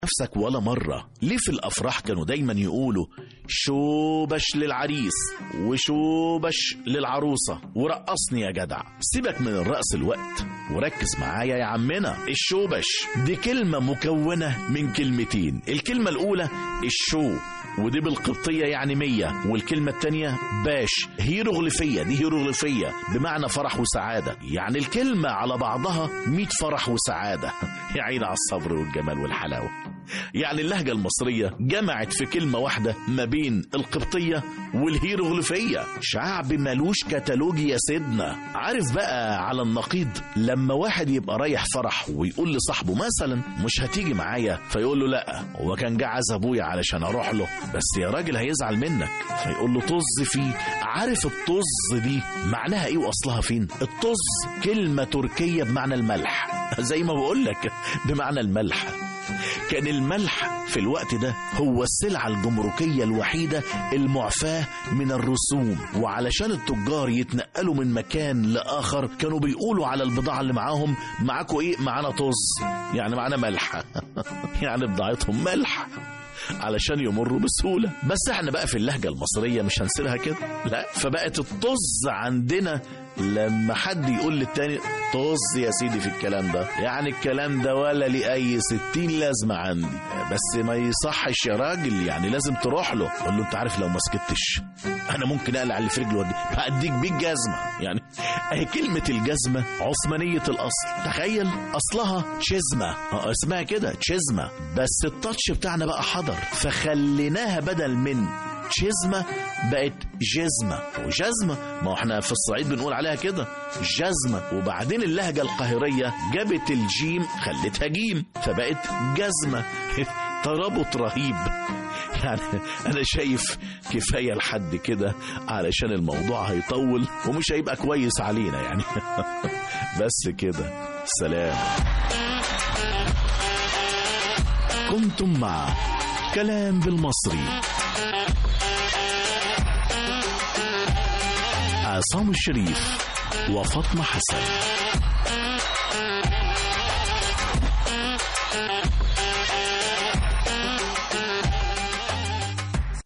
نفسك ولا مرة ليه في الأفراح كانوا دايما يقولوا شوبش للعريس وشوبش للعروسة ورقصني يا جدع سيبك من الرقص الوقت وركز معايا يا عمنا الشوبش دي كلمة مكونة من كلمتين الكلمة الأولى الشو ودي بالقبطية يعني مية والكلمة التانية باش هيروغليفية دي هيروغليفية بمعنى فرح وسعادة يعني الكلمة على بعضها مية فرح وسعادة يا عيني على الصبر والجمال والحلاوة يعني اللهجة المصرية جمعت في كلمة واحدة ما بين القبطية والهيروغليفية شعب ملوش كتالوج يا سيدنا عارف بقى على النقيض لما واحد يبقى رايح فرح ويقول لصاحبه مثلا مش هتيجي معايا فيقول له لا هو كان جعز ابويا علشان اروح له بس يا راجل هيزعل منك فيقول له طز فيه عارف الطز دي معناها ايه واصلها فين الطز كلمة تركية بمعنى الملح زي ما بقول لك بمعنى الملح كان الملح في الوقت ده هو السلعة الجمركية الوحيدة المعفاة من الرسوم وعلشان التجار يتنقلوا من مكان لآخر كانوا بيقولوا على البضاعة اللي معاهم معاكوا ايه معانا طز يعني معانا ملح يعني بضاعتهم ملح علشان يمروا بسهولة بس احنا بقى في اللهجة المصرية مش هنسيبها كده لا فبقت الطز عندنا لما حد يقول للتاني طز يا سيدي في الكلام ده يعني الكلام ده ولا لأي ستين لازمة عندي بس ما يصحش يا راجل يعني لازم تروح له قول له انت عارف لو ما سكتش انا ممكن اقلع اللي في رجلي وادي هاديك بيك جزمة يعني اهي كلمة الجزمة عثمانية الاصل تخيل اصلها تشزمة اه اسمها كده تشزمة بس التاتش بتاعنا بقى حضر فخليناها بدل من تشزمة بقت جزمة وجزمة ما احنا في الصعيد بنقول عليها كده جزمة وبعدين اللهجة القاهرية جابت الجيم خلتها جيم فبقت جزمة ترابط رهيب يعني انا شايف كفاية لحد كده علشان الموضوع هيطول ومش هيبقى كويس علينا يعني بس كده سلام كنتم مع كلام بالمصري عصام الشريف وفاطمة حسن